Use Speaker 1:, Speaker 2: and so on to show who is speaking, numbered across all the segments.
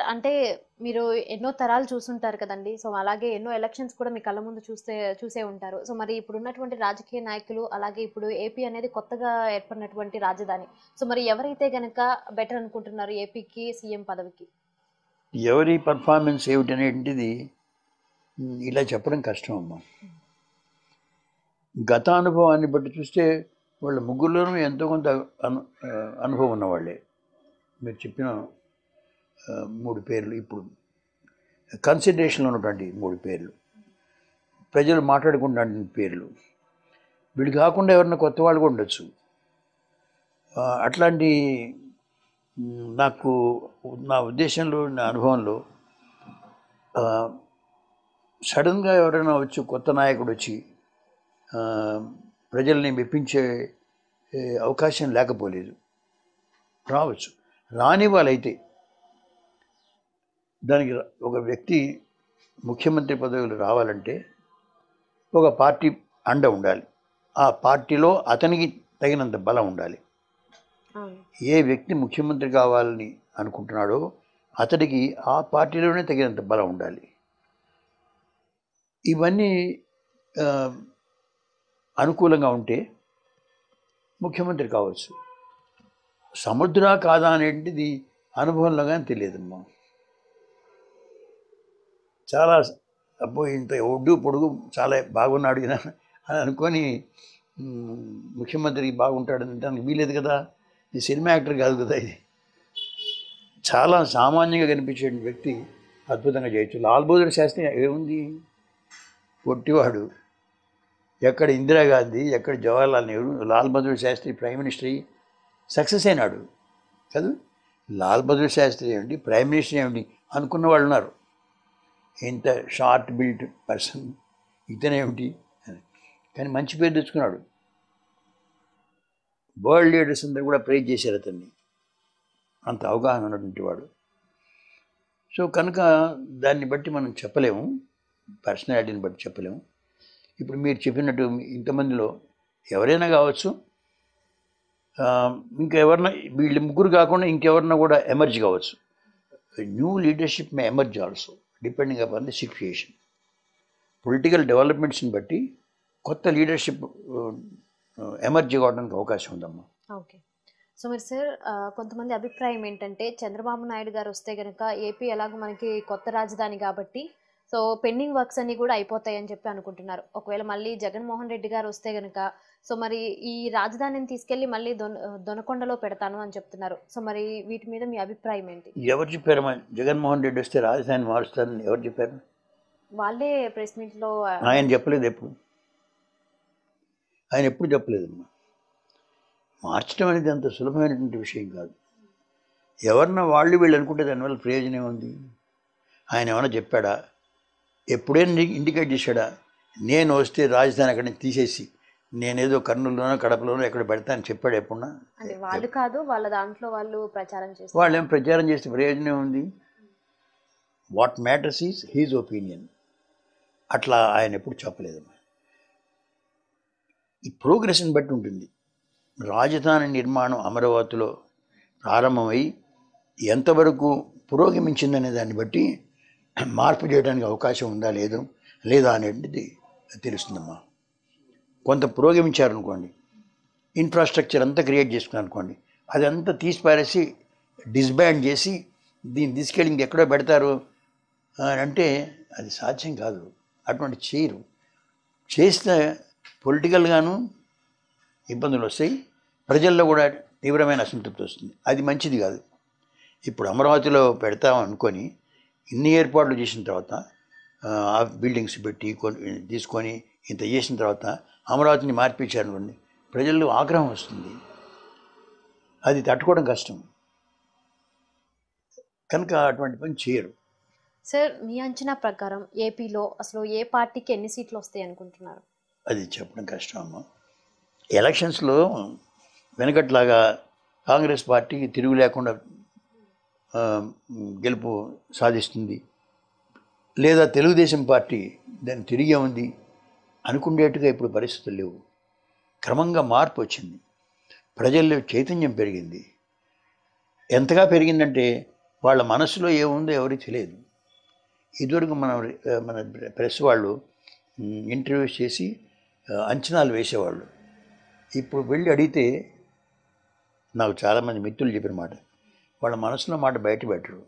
Speaker 1: అంటే మీరు ఎన్నో తరాలు చూసుంటారు కదండి సో అలాగే ఎన్నో ఎలక్షన్స్ కూడా మీ కళ్ళ ముందు చూస్తే చూసే ఉంటారు సో మరి ఇప్పుడు ఉన్నటువంటి రాజకీయ నాయకులు అలాగే ఇప్పుడు ఏపీ అనేది కొత్తగా ఏర్పడినటువంటి రాజధాని సో మరి ఎవరైతే గనక బెటర్ అనుకుంటున్నారు ఏపీకి సీఎం పదవికి
Speaker 2: ఎవరి పర్ఫార్మెన్స్ ఏమిటనేటిది మ్, ఇలా చెప్పడం కష్టం అమ్మా గత అనుభవాన్ని బట్టి చూస్తే వాళ్ళ ముగ్గురులోనూ ఎంతో కొంత అను ఆ, అనుభవం ఉన్నవాళ్ళే మీరు చెప్పిన ఆ, మూడు పేర్లు ఇప్పుడు కన్సిడరేషన్లో ఉన్నటువంటి మూడు పేర్లు ప్రజలు మాట్లాడుకుంటున్న పేర్లు వీళ్ళు కాకుండా ఎవరన్నా కొత్త వాళ్ళు కూడా ఉండొచ్చు ఆ, అట్లాంటి మ్, నాకు నా ఉద్దేశంలో నా అనుభవంలో ఆ, సడన్గా ఎవరైనా వచ్చి కొత్త నాయకుడు వచ్చి ఆ, ప్రజల్ని మెప్పించే ఏ, అవకాశం లేకపోలేదు రావచ్చు రాని వాళ్ళైతే దానికి ర- ఒక వ్యక్తి ముఖ్యమంత్రి పదవులు రావాలంటే ఒక పార్టీ అండ ఉండాలి ఆ పార్టీలో అతనికి తగినంత బలం ఉండాలి
Speaker 1: అవును
Speaker 2: ఏ వ్యక్తి ముఖ్యమంత్రి కావాలని అనుకుంటున్నాడో అతడికి ఆ పార్టీలోనే తగినంత బలం ఉండాలి ఇవన్నీ ఆ, అనుకూలంగా ఉంటే ముఖ్యమంత్రి కావచ్చు సముద్రా కాదా అనేటిది అనుభవంలో కానీ తెలియదమ్మా చాలా అబ్బో ఇంత ఒడ్డు పొడుగు చాలా బాగున్నాడు ఈయన అని అనుకొని మ్, ముఖ్యమంత్రి బాగుంటాడు దానికి వీలేదు కదా ఈ సినిమా యాక్టర్ కాదు కదా ఇది చాలా సామాన్యంగా కనిపించే వ్యక్తి అద్భుతంగా చేయొచ్చు లాల్ బహదూర్ శాస్త్రి ఏముంది పొట్టివాడు ఎక్కడ ఇందిరాగాంధీ ఎక్కడ జవహర్లాల్ నెహ్రూ లాల్ బహదూర్ శాస్త్రి ప్రైమ్ మినిస్టర్ అయ్యి సక్సెస్ అయినాడు కదా లాల్ బహదూర్ శాస్త్రి ఏమిటి ప్రైమ్ మినిస్టర్ ఏమిటి అనుకున్న వాళ్ళు ఉన్నారు ఇంత షార్ట్ బిల్ట్ పర్సన్ ఇతనేమిటి అని కానీ మంచి పేరు తెచ్చుకున్నాడు వరల్డ్ లీడర్స్ అందరూ కూడా ప్రేజ్ చేశారు అతన్ని అంత అవగాహన ఉన్నటువంటి వాడు సో కనుక దాన్ని బట్టి మనం చెప్పలేము పర్సనాలిటీని బట్టి చెప్పలేము ఇప్పుడు మీరు చెప్పినట్టు ఇంతమందిలో ఎవరైనా కావచ్చు ఆ, ఇంకా ఎవరన్నా వీళ్ళు ముగ్గురు కాకుండా ఇంకెవరన్నా కూడా ఎమర్జ్ కావచ్చు new leadership may emerge also depending upon the situation political డెవలప్మెంట్స్ని బట్టి కొత్త లీడర్షిప్ ఎమర్జ్ కావడానికి అవకాశం ఉందమ్మా
Speaker 1: ఓకే సో మరి సార్ ఆ, కొంతమంది అభిప్రాయం ఏంటంటే చంద్రబాబు నాయుడు గారు వస్తే గనక ఏపీ ఎలాగో మనకి కొత్త రాజధాని కాబట్టి సో పెండింగ్ వర్క్స్ అన్ని కూడా అయిపోతాయి అని చెప్పి అనుకుంటున్నారు ఒకవేళ మళ్ళీ జగన్మోహన్ రెడ్డి గారు వస్తే గనక సో మరి ఈ రాజధానిని తీసుకెళ్లి మళ్ళీ దొన దొనకొండలో పెడతాను అని చెప్తున్నారు సో మరి వీటి మీద మీ అభిప్రాయం ఏంటి
Speaker 2: ఎవరు చెప్పారమ్మా జగన్మోహన్ రెడ్డి వస్తే రాజధాని మారుస్తారని ఎవరు చెప్పారు
Speaker 1: వాళ్ళే ప్రెస్ మీట్లో
Speaker 2: ఆయన చెప్పలేదు ఎప్పుడు ఆయన ఎప్పుడు చెప్పలేదమ్మా మార్చడం అనేది అంత సులభమైనటువంటి విషయం కాదు ఎవరన్నా వాళ్ళు వీళ్ళు అనుకుంటే దానివల్ల ప్రయోజనం ఉంది ఆయన ఏమైనా చెప్పాడా ఎప్పుడైనా ఇండికేట్ చేశాడా నేను వస్తే రాజధాని అక్కడి నుంచి తీసేసి నేనేదో కర్నూలులోనో కడపలోనో ఎక్కడ పెడతానని చెప్పాడు ఎప్పుడన్నా
Speaker 1: అంటే వాళ్ళు కాదు వాళ్ళ దాంట్లో వాళ్ళు ప్రచారం చేస్తారు
Speaker 2: వాళ్ళు ఏం ప్రచారం చేస్తే ప్రయోజనం ఉంది what matters is his opinion అట్లా ఆయన ఎప్పుడు చెప్పలేదమ్మా ఈ ప్రోగ్రెస్ని బట్టి ఉంటుంది రాజధాని నిర్మాణం అమరావతిలో ప్రారంభమై ఎంతవరకు పురోగమించిందనే దాన్ని బట్టి మార్పు చేయడానికి అవకాశం ఉందా లేదు లేదా అనేది తెలుస్తుందమ్మా కొంత పురోగమించారనుకోండి ఇన్ఫ్రాస్ట్రక్చర్ అంతా క్రియేట్ చేసుకున్నారు అనుకోండి అదంతా తీసి పారేసి డిస్బ్యాండ్ చేసి దీన్ని తీసుకెళ్ళి ఇంకెక్కడో పెడతారు అని అంటే అది సాధ్యం కాదు అటువంటి చేయరు చేస్తే పొలిటికల్గాను ఇబ్బందులు వస్తాయి ప్రజల్లో కూడా తీవ్రమైన అసంతృప్తి వస్తుంది అది మంచిది కాదు ఇప్పుడు అమరావతిలో పెడతాం అనుకొని ఇన్ని ఏర్పాట్లు చేసిన తర్వాత ఆ బిల్డింగ్స్ పెట్టి కొన్ని తీసుకొని ఇంత చేసిన తర్వాత అమరావతిని మార్పించారనుకోండి ప్రజల్లో ఆగ్రహం వస్తుంది అది తట్టుకోవడం కష్టం కనుక అటువంటి పని చేయరు
Speaker 1: సార్ మీ అంచనా ప్రకారం ఏపీలో అసలు ఏ పార్టీకి ఎన్ని సీట్లు వస్తాయి అనుకుంటున్నారు
Speaker 2: అది చెప్పడం కష్టం అమ్మ ఎలక్షన్స్లో వెనకట్లాగా కాంగ్రెస్ పార్టీ తిరుగు లేకుండా ఆ, గెలుపు సాధిస్తుంది లేదా తెలుగుదేశం పార్టీ దాన్ని తిరిగే ఉంది అనుకునేట్టుగా ఇప్పుడు పరిస్థితులు లేవు క్రమంగా మార్పు వచ్చింది ప్రజల్లో చైతన్యం పెరిగింది ఎంతగా పెరిగిందంటే వాళ్ళ మనసులో ఏముందో ఎవరికి తెలియదు ఇదివరకు మన మన ప్రెస్ వాళ్ళు ఇంటర్వ్యూస్ చేసి ఆ, అంచనాలు వేసేవాళ్ళు ఇప్పుడు వెళ్ళి అడిగితే నాకు చాలామంది మిత్రులు చెప్పిన మాట వాళ్ళ మనసులో మాట బయట పెట్టరు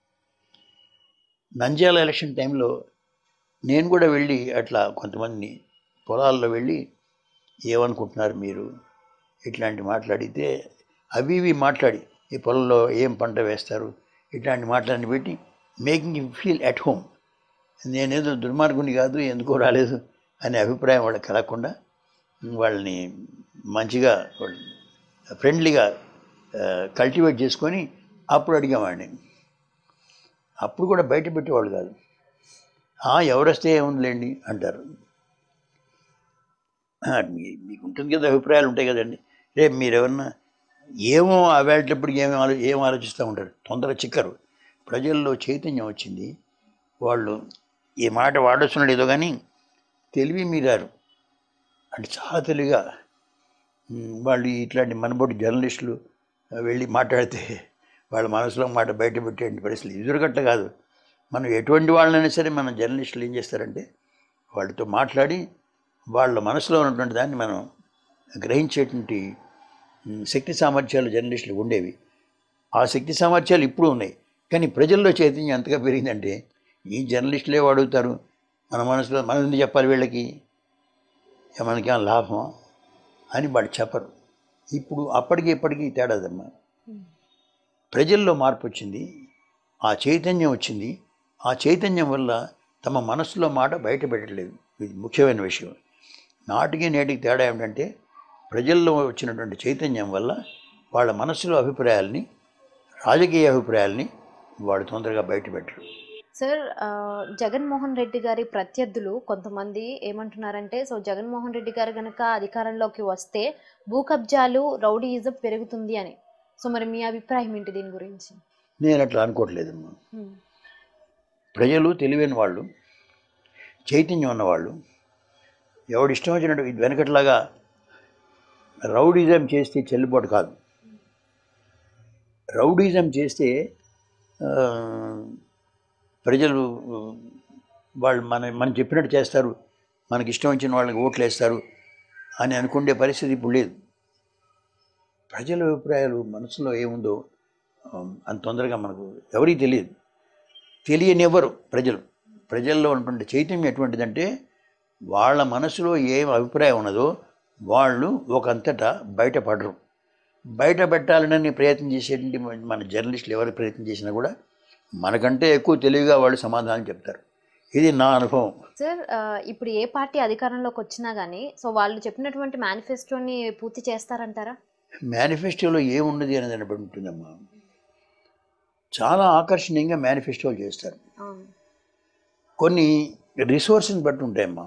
Speaker 2: నంద్యాల ఎలక్షన్ టైంలో నేను కూడా వెళ్ళి అట్లా కొంతమంది పొలాల్లో వెళ్ళి ఏమనుకుంటున్నారు మీరు ఇట్లాంటి మాట్లాడితే అవి ఇవి మాట్లాడి ఈ పొలంలో ఏం పంట వేస్తారు ఇట్లాంటి మాటలన్నీ పెట్టి making you feel at home నేనేదో దుర్మార్గుని కాదు ఎందుకో రాలేదు అనే అభిప్రాయం వాళ్ళకి కలగకుండా వాళ్ళని మంచిగా ఫ్రెండ్లీగా కల్టివేట్ చేసుకొని అప్పుడు అడిగామండి అప్పుడు కూడా బయట పెట్టేవాళ్ళు కాదు "ఆ, ఎవరు వస్తే ఏముందిలేండి అంటారు "ఆ, మీ- మీకు ఉంటుంది కదా అభిప్రాయాలు ఉంటాయి కదండి రేపు మీరు ఎవరన్నా ఏమో అవేటప్పటికి ఏమో ఆలో ఏం ఆలోచిస్తూ ఉంటారు తొందర చిక్కరు ప్రజల్లో చైతన్యం వచ్చింది వాళ్ళు ఈ మాట వాడొస్తున్నాడు ఏదో కానీ తెలివి మీరారు అంటే చాలా తెలివిగా ఉమ్, వాళ్ళు ఇట్లాంటి మనబోటి జర్నలిస్టులు ఆ, వెళ్ళి మాట్లాడితే వాళ్ళ మనసులో మాట బయట పెట్టే పరిస్థితులు ఎదురుగట్ట కాదు మనం ఎటువంటి వాళ్ళైనా సరే మన జర్నలిస్టులు ఏం చేస్తారంటే వాళ్ళతో మాట్లాడి వాళ్ళ మనసులో ఉన్నటువంటి దాన్ని మనం గ్రహించేటువంటి ఉమ్, శక్తి సామర్థ్యాలు జర్నలిస్టులు ఉండేవి ఆ శక్తి సామర్థ్యాలు ఇప్పుడు ఉన్నాయి కానీ ప్రజల్లో చైతన్యం ఎంతగా పెరిగిందంటే ఈ జర్నలిస్టులే అడుగుతారు మన మనసులో మనం ఎందుకు చెప్పాలి వీళ్ళకి ఏ మనకేం లాభం అని వాళ్ళు చెప్పరు ఇప్పుడు అప్పటికి ఇప్పటికీ తేడాదమ్మా ప్రజల్లో మార్పు వచ్చింది ఆ చైతన్యం వచ్చింది ఆ చైతన్యం వల్ల తమ మనసులో మాట బయట పెట్టలేదు ఇది ముఖ్యమైన విషయం నాటికి నేటికి తేడా ఏమిటంటే ప్రజల్లో వచ్చినటువంటి చైతన్యం వల్ల వాళ్ళ మనసులో అభిప్రాయాల్ని రాజకీయ అభిప్రాయాల్ని వాళ్ళు తొందరగా బయట పెట్టరు
Speaker 1: సార్ ఆ, జగన్మోహన్ రెడ్డి గారి ప్రత్యర్థులు కొంతమంది ఏమంటున్నారంటే సో జగన్మోహన్ రెడ్డి గారు కనుక అధికారంలోకి వస్తే భూ కబ్జాలు రౌడీయిజం పెరుగుతుంది అని సో మరి మీ అభిప్రాయం ఏంటి దీని గురించి
Speaker 2: నేను అట్లా అనుకోవట్లేదమ్మా
Speaker 1: ఉమ్,
Speaker 2: ప్రజలు తెలివైన వాళ్ళు చైతన్యం ఉన్నవాళ్ళు ఎవడు ఇష్టం వచ్చినట్టు ఇది వెనకట్లాగా రౌడిజం చేస్తే చెల్లుబాటు కాదు రౌడిజం చేస్తే ఆ, ప్రజలు ఆ, వాళ్ళు మన మనం చెప్పినట్టు చేస్తారు మనకి ఇష్టం వచ్చిన వాళ్ళకి ఓట్లు వేస్తారు అని అనుకునే పరిస్థితి ఇప్పుడు లేదు ప్రజల అభిప్రాయాలు మనసులో ఏముందో ఆ, అంత తొందరగా మనకు ఎవరికీ తెలియదు తెలియనివ్వరు ప్రజలు ప్రజల్లో ఉన్నటువంటి చైతన్యం ఎటువంటిదంటే వాళ్ళ మనసులో ఏం అభిప్రాయం ఉన్నదో వాళ్ళు ఒకంతటా బయటపడరు బయట పెట్టాలని ప్రయత్నం చేసేటువంటి మన జర్నలిస్టులు ఎవరు ప్రయత్నం చేసినా కూడా మనకంటే ఎక్కువ తెలివిగా వాళ్ళు సమాధానం చెప్తారు ఇది నా అనుభవం
Speaker 1: సార్ ఆ, ఇప్పుడు ఏ పార్టీ అధికారంలోకి వచ్చినా కానీ సో వాళ్ళు చెప్పినటువంటి మేనిఫెస్టోని పూర్తి చేస్తారంటారా
Speaker 2: మేనిఫెస్టోలో ఏమున్నది అనేది దాన్ని బట్టి ఉంటుందమ్మా చాలా ఆకర్షణీయంగా మేనిఫెస్టోలు చేస్తారు
Speaker 1: అవును
Speaker 2: కొన్ని రిసోర్స్ని బట్టి ఉంటాయమ్మా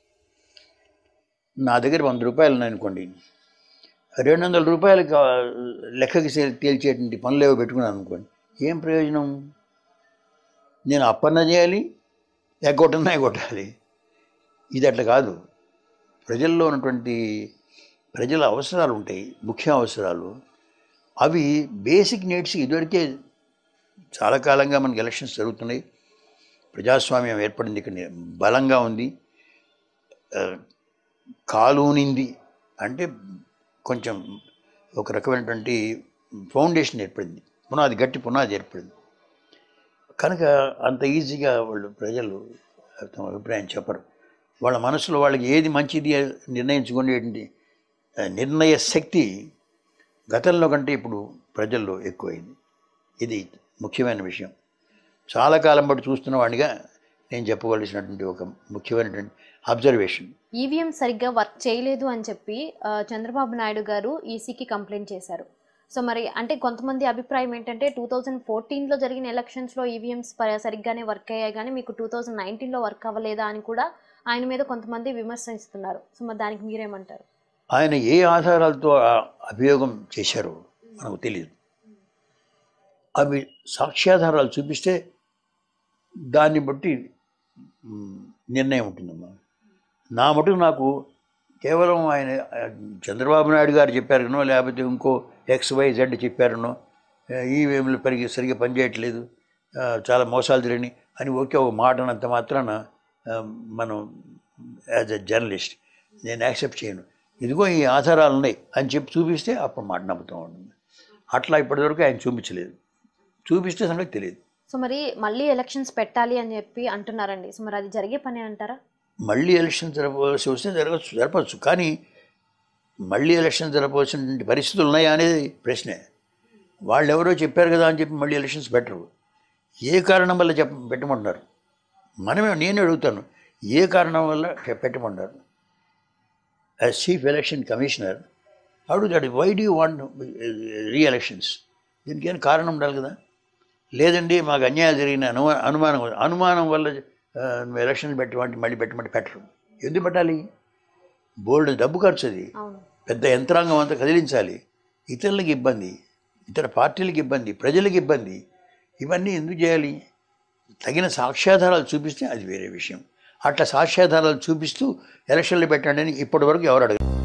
Speaker 2: నా దగ్గర వంద రూపాయలు ఉన్నాయనుకోండి రెండు వందల రూపాయలకి ఆ, లెక్కకి సే- తేల్చేటువంటి పనులు ఏవో పెట్టుకున్నాను అనుకోండి ఏం ప్రయోజనం నేను అప్పన్న చేయాలి ఎగ్గొట్టన్నా ఎగ్గొట్టాలి ఇది అట్లా కాదు ప్రజల్లో ఉన్నటువంటి ప్రజల అవసరాలు ఉంటాయి ముఖ్య అవసరాలు అవి బేసిక్ నీడ్స్ ఇదివరకే చాలా కాలంగా మనకి ఎలక్షన్స్ జరుగుతున్నాయి ప్రజాస్వామ్యం ఏర్పడింది ఇక్కడ బలంగా ఉంది ఆ, కాలూనింది అంటే కొంచెం ఒక రకమైనటువంటి ఫౌండేషన్ ఏర్పడింది పునాది గట్టి పునాది ఏర్పడింది కనుక అంత ఈజీగా వాళ్ళు ప్రజలు తమ అభిప్రాయం చెప్పరు వాళ్ళ మనసులో వాళ్ళకి ఏది మంచిది నిర్ణయించుకునేటువంటి ఆ, నిర్ణయ శక్తి గతంలో కంటే ఇప్పుడు ప్రజల్లో ఎక్కువైంది ఇది ముఖ్యమైన విషయం చాలా కాలం బట్టి చూస్తున్న వాడిగా నేను చెప్పవలసినటువంటి ఒక ముఖ్యమైనటువంటి అబ్జర్వేషన్
Speaker 1: ఈవీఎం సరిగ్గా వర్క్ చేయలేదు అని చెప్పి ఆ, చంద్రబాబు నాయుడు గారు ఈసీకి కంప్లైంట్ చేశారు సో మరి అంటే కొంతమంది అభిప్రాయం ఏంటంటే టూ థౌజండ్ ఫోర్టీన్లో జరిగిన ఎలక్షన్స్లో ఈవీఎంస్ సరిగ్గానే వర్క్ అయ్యాయి కానీ మీకు టూ థౌజండ్ నైన్టీన్లో వర్క్ అవ్వలేదా అని కూడా ఆయన మీద కొంతమంది విమర్శిస్తున్నారు సో మరి దానికి మీరేమంటారు
Speaker 2: ఆయన ఏ ఆధారాలతో ఆ అభియోగం చేశారో మనకు తెలియదు అవి సాక్ష్యాధారాలు చూపిస్తే దాన్ని బట్టి మ్, నిర్ణయం ఉంటుందమ్మా నా మటుకు నాకు కేవలం ఆయన ఆ, చంద్రబాబు నాయుడు గారు చెప్పారనో లేకపోతే ఇంకో ఎక్స్ వై జెడ్ చెప్పారనో ఈవీఎంలు పెరిగి సరిగ్గా పనిచేయట్లేదు ఆ, చాలా మోసాలు జరిగినాయి అని ఒకే ఒక మాట అన్నంత మాత్రాన ఆ, మనం యాజ్ ఎ జర్నలిస్ట్ నేను యాక్సెప్ట్ చేయను ఇదిగో ఈ ఆధారాలు ఉన్నాయి అని చెప్పి చూపిస్తే అప్పుడు మాట నమ్ముతూ ఉంటుంది అట్లా ఇప్పటివరకు ఆయన చూపించలేదు చూపిస్తే సంగతి తెలియదు
Speaker 1: సో మరి మళ్ళీ ఎలక్షన్స్ పెట్టాలి అని చెప్పి అంటున్నారండి సో మరి అది జరిగే పని అంటారా
Speaker 2: మళ్ళీ ఎలక్షన్ జరపవలసి వస్తే జరగచ్చు జరపచ్చు కానీ మళ్ళీ ఎలక్షన్ జరపవలసిన పరిస్థితులు ఉన్నాయా అనేది ప్రశ్నే వాళ్ళు ఎవరో చెప్పారు కదా అని చెప్పి మళ్ళీ ఎలక్షన్స్ పెట్టరు ఏ కారణం వల్ల చెప్ప పెట్టమంటారు మనమే నేను అడుగుతాను ఏ కారణం వల్ల పె- పెట్టమంటారు యాజ్ చీఫ్ ఎలక్షన్ కమిషనర్ అడుగుతాడు why do want re-elections దీనికి ఏం కారణం ఉండాలి కదా లేదండి మాకు అన్యాయం జరిగిన అనుమా అనుమానం అనుమానం వల్ల ఆ, ఎలక్షన్ పెట్టమంటే మళ్ళీ పెట్టమంటే పెట్టరు ఎందుకు పెట్టాలి బోల్డ్ డబ్బు ఖర్చు అది
Speaker 1: అవును
Speaker 2: పెద్ద యంత్రాంగం అంతా కదిలించాలి ఇతరులకు ఇబ్బంది ఇతర పార్టీలకు ఇబ్బంది ప్రజలకు ఇబ్బంది ఇవన్నీ ఎందుకు చేయాలి తగిన సాక్ష్యాధారాలు చూపిస్తే అది వేరే విషయం అట్లా సాక్ష్యాధారాలు చూపిస్తూ ఎలక్షన్లు పెట్టండి అని ఇప్పటి వరకు ఎవరు అడగరు